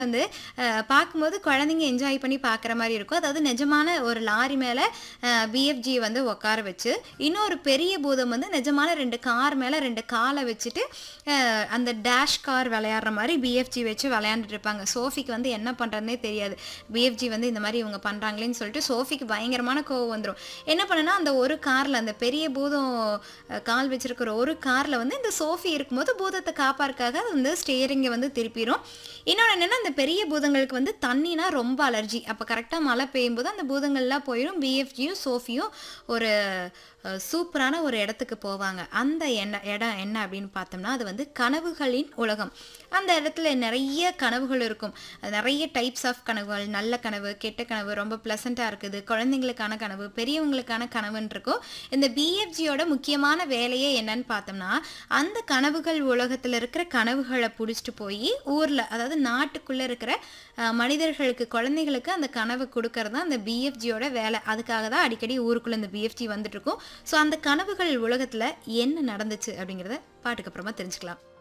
வந்து அஹ், பார்க்கும்போது குழந்தைங்க என்ஜாய் பண்ணி பார்க்குற மாதிரி இருக்கும் அதாவது நிஜமான ஒரு லாரி மேலே பிஎஃப்ஜி வந்து உட்கார வச்சு இன்னொரு பெரிய பூதம் வந்து நிஜமான ரெண்டு கார் மேலே ரெண்டு காலை வச்சுட்டு அஹ், அந்த டேஷ் கார் விளையாடுற மாதிரி பிஎஃப்ஜி வச்சு விளையாண்டுட்டு இருப்பாங்க சோஃபிக்கு வந்து என்ன பண்ணுறதுனே தெரியாது பிஎஃப்ஜி வந்து இந்த மாதிரி இவங்க பண்ணுறாங்களேன்னு சொல்லிட்டு சோஃபிக்கு பயங்கரமான கோவம் வந்துடும் என்ன பண்ணுன்னா அந்த ஒரு காரில் அந்த பெரிய பூதம் அஹ், கால் வச்சிருக்கிற ஒரு காரில் வந்து இந்த சோஃபி இருக்கும்போது பூதத்தை காப்பாருக்காக அது வந்து ஸ்டேரிங்கை வந்து திருப்பிடும் இன்னொன்று என்னென்னா அந்த பெரிய பூதங்களுக்கு வந்து தண்ணினா ரொம்ப அலர்ஜி அப்போ கரெக்டாக மழை பெய்யும்போது அந்த பூதங்கள்லாம் போயிடும் பிஎஃப்ஜியும் சோஃபியும் ஒரு அஹ், சூப்பரான ஒரு இடத்துக்கு போவாங்க அந்த என்ன இடம் என்ன அப்படின்னு பார்த்தோம்னா அது வந்து கனவுகளின் உலகம் அந்த இடத்துல நிறைய கனவுகள் இருக்கும் அது நிறைய டைப்ஸ் ஆஃப் கனவுகள் நல்ல கனவு கெட்ட கனவு ரொம்ப ப்ளசண்ட்டாக இருக்குது குழந்தைங்களுக்கான கனவு பெரியவங்களுக்கான கனவுன்னு இருக்கும் இந்த பிஎஃப்ஜியோட முக்கியமான வேலையே என்னன்னு பார்த்தோம்னா அந்த கனவுகள் உலகத்தில் இருக்கிற கனவுகளை பிடிச்சிட்டு போய் ஊரில் அதாவது நாட்டுக்குள்ளே இருக்கிற அஹ், மனிதர்களுக்கு குழந்தைகளுக்கு அந்த கனவு கொடுக்கறது தான் அந்த பிஎஃப்ஜியோட வேலை அதுக்காக தான் அடிக்கடி ஊருக்குள்ளே இந்த பிஎஃப்ஜி வந்துட்டு இருக்கும் ஸோ அந்த கனவுகள் உலகத்தில் என்ன நடந்துச்சு அப்படிங்கிறத பாட்டுக்கு அப்புறமா தெரிஞ்சுக்கலாம்